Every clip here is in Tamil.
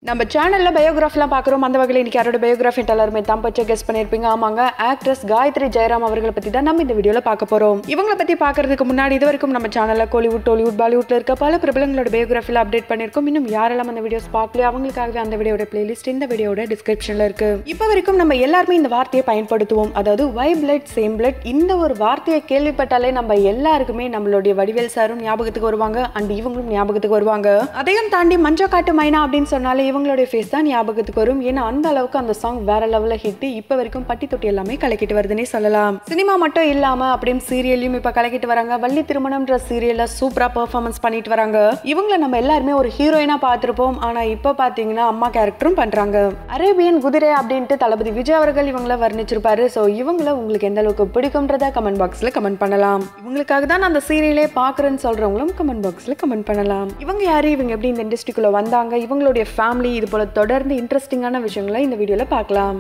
நம்ம சேனல்ல பயோகிராஃபிலாம் பார்க்குறோம் அந்த வகையில் இன்னைக்கு யாரோட பயோகிராஃபி எல்லாருமே தான் பச்சை கெஸ் பண்ணியிருப்பீங்க ஆமாங்க ஆக்ட்ரஸ் காயத்ரி ஜெயராம் அவர்களை பற்றி தான் நம்ம இந்த வீடியோவில் பார்க்க போகிறோம் இவங்களை பற்றி பார்க்கறதுக்கு முன்னாடி இது வரைக்கும் நம்ம சேனலில் கோலிவுட் டோலிவுட் பாலிவுட்ல இருக்க பல பிரபலங்களோட பயோகிராஃபியில் அப்டேட் பண்ணியிருக்கோம் இன்னும் யாரெல்லாம் அந்த வீடியோஸ் பார்க்கலையோ அவங்களுக்காகவே அந்த வீடியோட பிளேலிஸ்ட் இந்த வீடியோட டிஸ்கிரிப்ஷனில் இருக்கு இப்போ வரைக்கும் நம்ம எல்லாருமே இந்த வார்த்தையை பயன்படுத்துவோம் அதாவது வை பிளட் சேம் பிளட் இந்த ஒரு வார்த்தையை கேள்விப்பட்டாலே நம்ம எல்லாருக்குமே நம்மளுடைய வடிவேல் சாரும் ஞாபகத்துக்கு வருவாங்க அண்ட் இவங்களும் ஞாபகத்துக்கு வருவாங்க அதையும் தாண்டி மஞ்சள் காட்டு மைனா அப்படின்னு சொன்னாலே இவங்களுடைய ஃபேஸ் தான் ஞாபகத்துக்கு வரும் ஏன்னா அந்த அளவுக்கு அந்த சாங் வேற லெவலில் ஹிட் இப்போ வரைக்கும் பட்டி தொட்டி எல்லாமே கலக்கிட்டு வருதுன்னே சொல்லலாம் சினிமா மட்டும் இல்லாம அப்படியே சீரியல்லையும் இப்போ கலக்கிட்டு வராங்க வள்ளி திருமணம்ன்ற சீரியல்ல சூப்பரா பெர்ஃபார்மன்ஸ் பண்ணிட்டு வராங்க இவங்களை நம்ம எல்லாருமே ஒரு ஹீரோயினா பார்த்திருப்போம் ஆனா இப்போ பாத்தீங்கன்னா அம்மா கேரக்டரும் பண்றாங்க அரேபியன் குதிரை அப்படின்ட்டு தளபதி விஜய் அவர்கள் இவங்கள வர்ணிச்சிருப்பாரு ஸோ இவங்கள உங்களுக்கு எந்த அளவுக்கு பிடிக்கும்ன்றத கமெண்ட் பாக்ஸ்ல கமெண்ட் பண்ணலாம் இவங்களுக்காக தான் நான் அந்த சீரியலே பாக்குறேன்னு சொல்றவங்களும் கமெண்ட் பாக்ஸ்ல கமெண்ட் பண்ணலாம் இவங்க யாரு இவங்க எப்படி இந்த இண்டஸ்ட்ரிக்குள்ள வந்தாங்க இவங்களுடைய ஃபேமிலி இது போல தொடர்ந்து இன்ட்ரெஸ்டிங்கான விஷயங்களை இந்த வீடியோல பார்க்கலாம்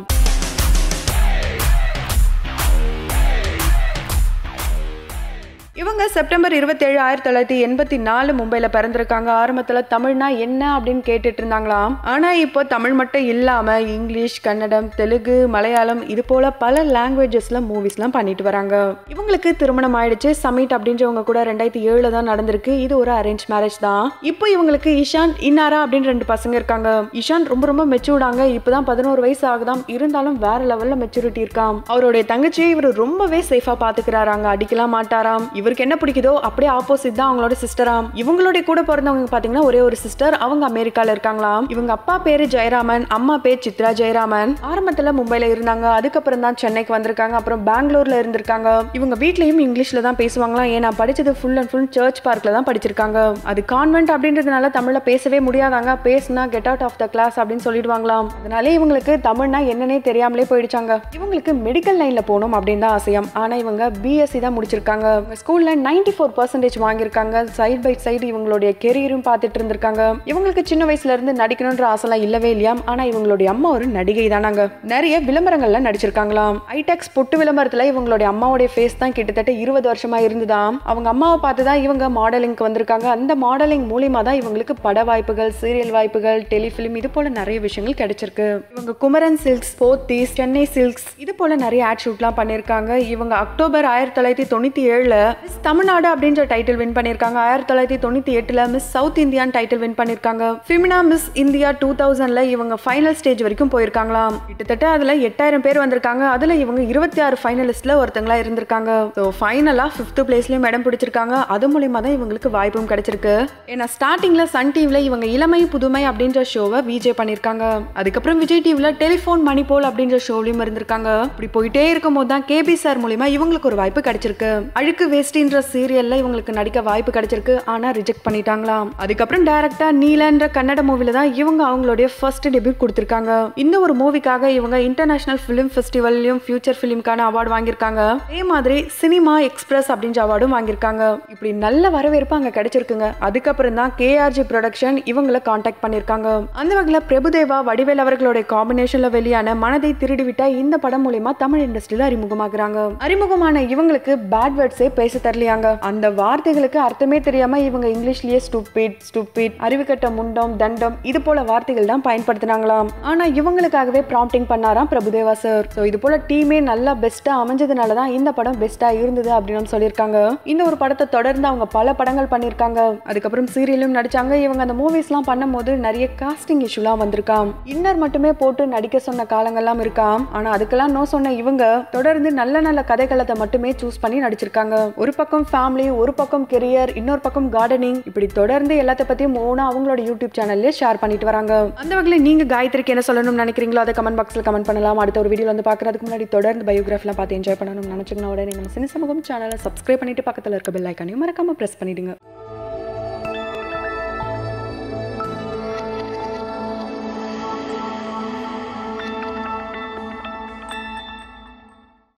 இவங்க செப்டம்பர் இருபத்தேழு ஆயிரத்தி தொள்ளாயிரத்தி எண்பத்தி நாலு மும்பையில் பிறந்திருக்காங்க ஆரம்பத்தில் தமிழ்னா என்ன அப்படின்னு கேட்டுட்டு இருந்தாங்களாம் ஆனால் இப்போ தமிழ் மட்டும் இல்லாமல் இங்கிலீஷ் கன்னடம் தெலுங்கு மலையாளம் இது போல பல லாங்குவேஜஸில் மூவிஸ்லாம் பண்ணிட்டு வராங்க இவங்களுக்கு திருமணம் ஆயிடுச்சு சமிட் அப்படின்றவங்க கூட ரெண்டாயிரத்தி ஏழுல தான் நடந்திருக்கு இது ஒரு அரேஞ்ச் மேரேஜ் தான் இப்போ இவங்களுக்கு இஷான் இன்னாரா அப்படின்னு ரெண்டு பசங்க இருக்காங்க இஷான் ரொம்ப ரொம்ப மெச்சூர்டாங்க இப்போதான் பதினோரு வயசு ஆகுதாம் இருந்தாலும் வேற லெவலில் மெச்சூரிட்டி இருக்காம் அவருடைய தங்கச்சியை இவர் ரொம்பவே சேஃபாக பார்த்துக்கிறாராங்க அடிக்கலாம் மாட்டாராம் இவருக்கு என்ன பிடிக்குதோ அப்படியே ஆப்போசிட் தான் அவங்களோட சிஸ்டராம் இவங்களுடைய கூட பிறந்தவங்க பாத்தீங்கன்னா ஒரே ஒரு சிஸ்டர் அவங்க அமெரிக்கால இருக்காங்களாம் இவங்க அப்பா பேரு ஜெயராமன் அம்மா பேர் சித்ரா ஜெயராமன் ஆரம்பத்துல மும்பைல இருந்தாங்க அதுக்கப்புறம் தான் சென்னைக்கு வந்திருக்காங்க அப்புறம் பெங்களூர்ல இருந்திருக்காங்க இவங்க வீட்லயும் இங்கிலீஷ்ல தான் பேசுவாங்களாம் ஏன்னா படிச்சது ஃபுல் அண்ட் ஃபுல் சர்ச் பார்க்ல தான் படிச்சிருக்காங்க அது கான்வென்ட் அப்படின்றதுனால தமிழ்ல பேசவே முடியாதாங்க பேசுனா get out of the class அப்படின்னு சொல்லிடுவாங்களாம் அதனாலே இவங்களுக்கு தமிழ்னா என்னன்னே தெரியாமலே போயிடுச்சாங்க இவங்களுக்கு மெடிக்கல் லைன்ல போகணும் அப்படின்னு தான் ஆசையாம் ஆனா இவங்க பிஎஸ்சி தான் முடிச்சிருக்காங்க ஸ்கூல்ல நைன்டி ஃபோர் பர்சன்டேஜ் வாங்கியிருக்காங்க சைட் பை சைடு இவங்களுடைய கெரியரும் பார்த்துட்டு இருந்திருக்காங்க இவங்களுக்கு சின்ன வயசுல இருந்து நடிக்கணுன்ற ஆசைலாம் இல்லவே இல்லையாம் ஆனா இவங்களுடைய அம்மா ஒரு நடிகை தானாங்க நிறைய விளம்பரங்கள்ல நடிச்சிருக்காங்களாம் ஐடெக்ஸ் பொட்டு விளம்பரத்துல இவங்களுடைய அம்மாவுடைய ஃபேஸ் தான் கிட்டத்தட்ட இருபது வருஷமா இருந்துதாம் அவங்க அம்மாவை பார்த்து தான் இவங்க மாடலிங்க்கு வந்திருக்காங்க அந்த மாடலிங் மூலியமா தான் இவங்களுக்கு பட வாய்ப்புகள் சீரியல் வாய்ப்புகள் டெலிஃபிலிம் இது போல நிறைய விஷயங்கள் கிடைச்சிருக்கு இவங்க குமரன் சில்க்ஸ் போத்தீஸ் சென்னை சில்க்ஸ் இது போல நிறைய ஆட் ஷூட்லாம் பண்ணியிருக்காங்க இவங்க அக்டோபர் ஆயிரத்தி தொள்ளாயிரத்தி தொண்ணூத்தி ஏழுல மிஸ் தமிழ்நாடு அப்படின்ற டைட்டில் வின் பண்ணியிருக்காங்க ஆயிரத்தி தொள்ளாயிரத்தி தொண்ணூத்தி எட்டுல miss south Indian title win பண்ணியிருக்காங்க ஃபிமினா மிஸ் இந்தியா டூ தௌசண்ட்ல இவங்க ஃபைனல் ஸ்டேஜ் வரைக்கும் போயிருக்காங்களாம் கிட்டத்தட்ட அதுல எட்டாயிரம் பேர் வந்திருக்காங்க அதுல இவங்க இருபத்தி ஆறு ஃபைனலிஸ்ட்ல ஒருத்தங்களா இருந்திருக்காங்க ஸோ ஃபைனலா ஃபிஃப்த் பிளேஸ்லயும் இடம் பிடிச்சிருக்காங்க அது மூலியமா தான் இவங்களுக்கு வாய்ப்பும் கிடைச்சிருக்கு ஏன்னா ஸ்டார்டிங்ல சன் டிவில இவங்க இளமை புதுமை அப்படின்ற ஷோவை விஜய் பண்ணியிருக்காங்க அதுக்கப்புறம் விஜய் டிவில டெலிஃபோன் மணி போல் அப்படின்ற ஷோலையும் இருந்திருக்காங்க இப்படி போயிட்டே இருக்கும்போது தான் கேபி சார் மூலியமா இவங்களுக்கு ஒரு வாய்ப்பு கிடைச்சிருக்கு அழுக்கு வேஸ்டின்ற சீரியல்ல இவங்களுக்கு நடிக்க வாய்ப்பு கிடைச்சிருக்கு ஆனா ரிஜெக்ட் பண்ணிட்டாங்களாம் அதுக்கப்புறம் டைரக்டா நீலன்ற கன்னட மூவில தான் இவங்க அவங்களுடைய ஃபர்ஸ்ட் டெபியூட் கொடுத்திருக்காங்க இந்த ஒரு மூவிக்காக இவங்க இன்டர்நேஷனல் ஃபிலிம் ஃபெஸ்டிவல்லையும் ஃபியூச்சர் ஃபிலிம்கான அவார்டு வாங்கியிருக்காங்க அதே மாதிரி சினிமா எக்ஸ்பிரஸ் அப்படின்ற அவார்டும் வாங்கியிருக்காங்க இப்படி நல்ல வரவேற்பு அங்க கிடைச்சிருக்குங்க அதுக்கப்புறம் தான் கேஆர்ஜி ப்ரொடக்ஷன் இவங்களை காண்டாக்ட் பண்ணியிருக்காங்க அந்த வகையில் பிரபுதேவா வடிவேல் அவர்களுடைய காம்பினேஷன்ல வெளியான மனதை திருடிவிட்ட இந்த படம் மூலியமா தமிழ் இண்டஸ்ட்ரியில அறிமுகமாகறாங்க அறிமுகமான இவங்களுக்கு பேட் வேர்ட்ஸே பேச தரலையாங்க அந்த வார்த்தைகளுக்கு அர்த்தமே தெரியாம இவங்க இங்கிலீஷ்லயே ஸ்டூபிட் ஸ்டூபிட் அறிவுக்கட்ட முண்டம் தண்டம் இது போல வார்த்தைகள் தான் பயன்படுத்தினாங்களாம் ஆனா இவங்களுக்காகவே ப்ராம்ப்டிங் பண்ணாராம் பிரபுதேவா சார் ஸோ இது போல டீமே நல்லா பெஸ்டா அமைஞ்சதுனால தான் இந்த படம் பெஸ்டா இருந்தது அப்படின்னு சொல்லியிருக்காங்க இந்த ஒரு படத்தை தொடர்ந்து அவங்க பல படங்கள் பண்ணியிருக்காங்க அதுக்கப்புறம் சீரியலும் நடிச்சாங்க இவங்க அந்த மூவிஸ்லாம் பண்ணும்போது நிறைய காஸ்டிங் இஷ்யூலாம் வந்திருக்காம் இன்னர் மட்டுமே போட்டு நடிக்க சொன்ன காலங்கள்லாம் இருக்காம் ஆனா அதுக்கெல்லாம் நோ சொன்ன இவங்க தொடர்ந்து நல்ல நல்ல கதைகளத்தை மட்டுமே சூஸ் பண்ணி நடிச்சிருக்காங்க ஒரு பக்கம் ஃபேமிலி ஒரு பக்கம் கெரியர் இன்னொரு பக்கம் கார்டனிங் இப்படி தொடர்ந்து எல்லாத்த பத்தியும் ஓனா அவங்களோட யூடியூப் சேனல்லே ஷேர் பண்ணிட்டு வராங்க அந்த வகையில் நீங்க காயத்ரிக்கு என்ன சொல்லணும்னு நினைக்கிறீங்களோ அதை கமெண்ட் பாக்ஸ்ல கமெண்ட் பண்ணலாம் அடுத்த ஒரு வீடியோ வந்து பார்க்கறதுக்கு முன்னாடி தொடர்ந்து பயோகிராஃபிலாம் பார்த்து என்ஜாய் பண்ணணும்னு நினைச்சிங்கன்னா உடனே நம்ம சினி சமூகம் சேனலை சப்ஸ்கிரைப் பண்ணிட்டு பக்கத்தில் இருக்க பெல் ஐக்கானையும் மறக்காம பிரஸ் பண்ணிடுங்க